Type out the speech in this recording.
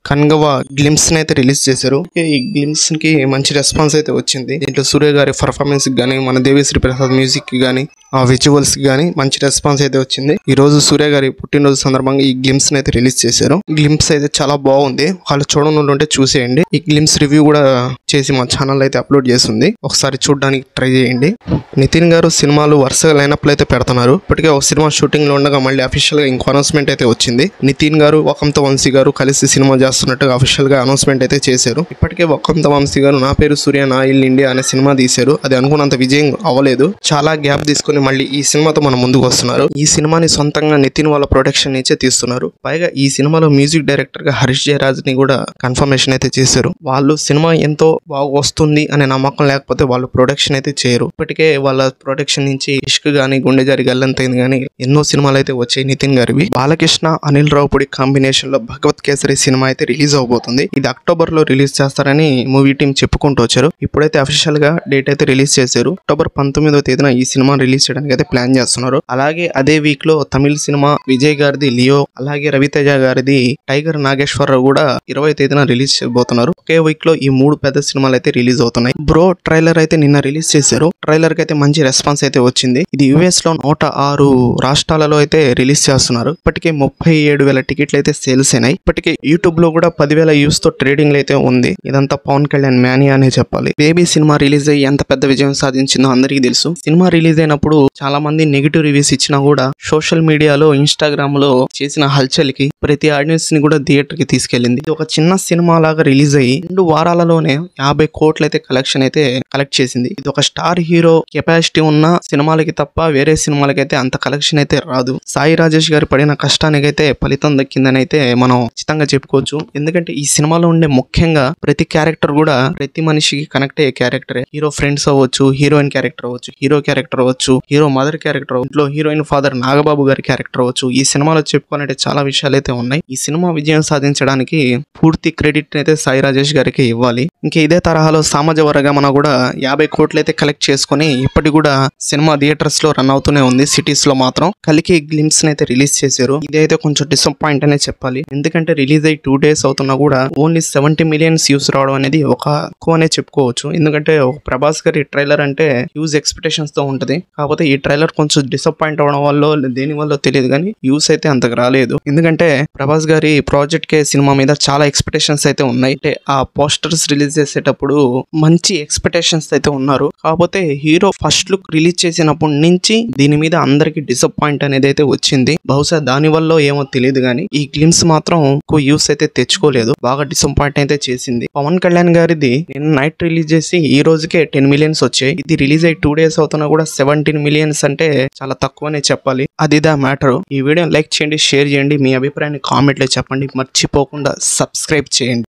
కన్గవ glimpse అయితే release చేశారు ఈ గ్లిమ్స్ కి మంచి రెస్పాన్స్ అయితే వచ్చింది దీంట్లో సూర్య గారి పర్ఫార్మెన్స్ కి గానీ మన దేవిశ్రీ ప్రసాద్ మ్యూజిక్ కి గానీ ఆ విజువల్స్ కి గానీ మంచి రెస్పాన్స్ అయితే వచ్చింది ఈ రోజు సూర్య గారి పుట్టినరోజు సందర్భంగా ఈ గ్లిమ్స్ అయితే రిలీజ్ చేశారు గ్లిమ్స్ అయితే చాలా బాగుంది వాళ్ళు చూడనుంటే ఉంటే చూసేయండి ఈ గ్లిమ్స్ రివ్యూ కూడా చేసి మా ఛానల్ అయితే అప్లోడ్ చేస్తుంది ఒకసారి చూడడానికి ట్రై చేయండి నితిన్ గారు సినిమాలు వరుసగా లైనప్లు అయితే పెడుతున్నారు ఇప్పటికే ఒక సినిమా షూటింగ్ లో ఉండగా మళ్ళీ అఫీషియల్ గా ఇంకో అనౌన్స్మెంట్ అయితే వచ్చింది నితిన్ గారు వకంత వంశీ గారు కలిసి సినిమా చేస్తున్నట్టుగా అఫీషియల్ గా అనౌన్స్మెంట్ అయితే చేశారు ఇప్పటికే వకంత వంశీ గారు నా పేరు సూర్య నా ఇల్లు ఇండియా అనే సినిమా తీశారు అది అనుకున్నంత విజయం అవ్వలేదు చాలా గ్యాప్ తీసుకుని మళ్ళీ ఈ సినిమాతో మన ముందుకు వస్తున్నారు ఈ సినిమాని సొంతంగా నితిన్ వాళ్ళ ప్రొడక్షన్ నుంచే తీస్తున్నారు పైగా ఈ సినిమాలో మ్యూజిక్ డైరెక్టర్ గా హరీష్ జయరాజ్ ని కూడా కన్ఫర్మేషన్ అయితే చేశారు వాళ్ళు సినిమా ఎంతో బాగా వస్తుంది అనే నమ్మకం లేకపోతే వాళ్ళు ప్రొడక్షన్ అయితే చేయరు ఇప్పటికే వాళ్ళ ప్రొడక్షన్ నుంచి ఇష్క్ గానీ గుండె జారి గల్లంతైంది గానీ ఎన్నో సినిమాలు అయితే వచ్చాయి నితిన్ గారివి బాలకృష్ణ అనిల్ రావుపూడి కాంబినేషన్ లో భగవత్ కేసరి సినిమా అయితే రిలీజ్ అవబోతుంది ఇది అక్టోబర్ లో రిలీజ్ చేస్తారని మూవీ టీం చెప్పుకుంటూ వచ్చారు ఇప్పుడైతే అఫీషియల్ గా డేట్ అయితే రిలీజ్ చేశారు అక్టోబర్ పంతొమ్మిదవ తేదీన ఈ సినిమా రిలీజ్ చేయడానికి అయితే ప్లాన్ చేస్తున్నారు అలాగే అదే వీక్ లో తమిళ సినిమా విజయ్ గారిది లియో అలాగే రవితేజ గారిది టైగర్ నాగేశ్వరరావు కూడా ఇరవై తేదీన రిలీజ్ చేయబోతున్నారు ఒకే వీక్ లో ఈ మూడు పెద్ద సినిమాలు అయితే రిలీజ్ అవుతున్నాయి బ్రో ట్రైలర్ అయితే నిన్న రిలీజ్ చేశారు ట్రైలర్ కి అయితే మంచి రెస్పాన్స్ అయితే వచ్చింది ఇది యుఎస్ లో నూట ఆరు రాష్ట్రాలలో అయితే రిలీజ్ చేస్తున్నారు ఇప్పటికే ముప్పై ఏడు వేల టికెట్లు అయితే సేల్స్ అయినాయి ఇప్పటికే యూట్యూబ్ లో కూడా పదివేల వ్యూస్ తో ట్రేడింగ్ అయితే ఉంది ఇదంతా పవన్ కళ్యాణ్ మ్యానియా అనే చెప్పాలి బేబీ సినిమా రిలీజ్ అయ్యి ఎంత పెద్ద విజయం సాధించిందో అందరికీ తెలుసు సినిమా రిలీజ్ అయినప్పుడు చాలా మంది నెగిటివ్ రివ్యూస్ ఇచ్చినా కూడా సోషల్ మీడియాలో ఇన్స్టాగ్రామ్ లో చేసిన హల్చల్ కి ప్రతి ఆడియన్స్ ని కూడా థియేటర్ కి తీసుకెళ్లింది ఇది ఒక చిన్న సినిమా లాగా రిలీజ్ అయ్యి రెండు వారాలలోనే యాభై కోట్ల అయితే కలెక్షన్ అయితే కలెక్ట్ చేసింది ఇది ఒక స్టార్ హీరో కెపాసిటీ ఉన్న సినిమాలకి తప్ప వేరే సినిమాలకైతే అంత కలెక్షన్ అయితే రాదు సాయి రాజేష్ గారు పడిన కష్టానికైతే ఫలితం దక్కిందని అయితే మనం ఖచ్చితంగా చెప్పుకోవచ్చు ఎందుకంటే ఈ సినిమాలో ఉండే ముఖ్యంగా ప్రతి క్యారెక్టర్ కూడా ప్రతి మనిషికి కనెక్ట్ అయ్యే క్యారెక్టరే హీరో ఫ్రెండ్స్ అవ్వచ్చు హీరోయిన్ క్యారెక్టర్ అవ్వచ్చు హీరో క్యారెక్టర్ అవ్వచ్చు హీరో మదర్ క్యారెక్టర్ ఇంట్లో హీరోయిన్ ఫాదర్ నాగబాబు గారి క్యారెక్టర్ అవ్వచ్చు ఈ సినిమాలో చెప్పుకోవాలంటే చాలా విషయాలు అయితే ఉన్నాయి ఈ సినిమా విజయం సాధించడానికి పూర్తి క్రెడిట్ అయితే సాయి రాజేష్ గారికి ఇవ్వాలి ఇంకా ఇదే తరహాలో సామాజ వర్గమన కూడా యాభై కోట్లు అయితే కలెక్ట్ చేసుకొని ఇప్పటి కూడా సినిమా థియేటర్స్ లో రన్ అవుతూనే ఉంది సిటీస్ లో మాత్రం కలికి గ్లిమ్స్ అయితే రిలీజ్ చేశారు ఇదైతే కొంచెం డిసప్పాయింట్ అనే చెప్పాలి ఎందుకంటే రిలీజ్ అయ్యి టూ డేస్ అవుతున్నా కూడా ఓన్లీ సెవెంటీ మిలియన్స్ వ్యూస్ రావడం అనేది ఒక ఎక్కువనే చెప్పుకోవచ్చు ఎందుకంటే ఒక ప్రభాస్ గారి ట్రైలర్ అంటే హ్యూజ్ ఎక్స్పెక్టేషన్స్ తో ఉంటది కాకపోతే ఈ ట్రైలర్ కొంచెం డిసప్పాయింట్ అవడం వల్ల దేని వల్ల తెలియదు కానీ వ్యూస్ అయితే అంతకు రాలేదు ఎందుకంటే ప్రభాస్ గారి ప్రాజెక్ట్ కే సినిమా మీద చాలా ఎక్స్పెక్టేషన్స్ అయితే ఉన్నాయి అంటే ఆ పోస్టర్స్ రిలీజ్ చేసేటప్పుడు మంచి ఎక్స్పెక్టేషన్స్ అయితే ఉన్నారు కాకపోతే హీరో ఫస్ట్ లుక్ రిలీజ్ చేసినప్పటి నుంచి దీని మీద అందరికి డిసప్పాయింట్ అనేది అయితే వచ్చింది బహుశా దాని వల్ల ఏమో తెలియదు కానీ ఈ గ్లిమ్స్ మాత్రం ఎక్కువ యూస్ అయితే తెచ్చుకోలేదు బాగా డిసప్పాయింట్ అయితే చేసింది పవన్ కళ్యాణ్ గారిది నిన్న నైట్ రిలీజ్ చేసి ఈ రోజుకే టెన్ మిలియన్స్ వచ్చాయి ఇది రిలీజ్ అయ్యి టూ డేస్ అవుతున్నా కూడా సెవెంటీన్ మిలియన్స్ అంటే చాలా తక్కువనే చెప్పాలి అది దా మ్యాటర్ ఈ వీడియో లైక్ చేయండి షేర్ చేయండి మీ అభిప్రాయాన్ని కామెంట్లో చెప్పండి మర్చిపోకుండా సబ్స్క్రైబ్ చేయండి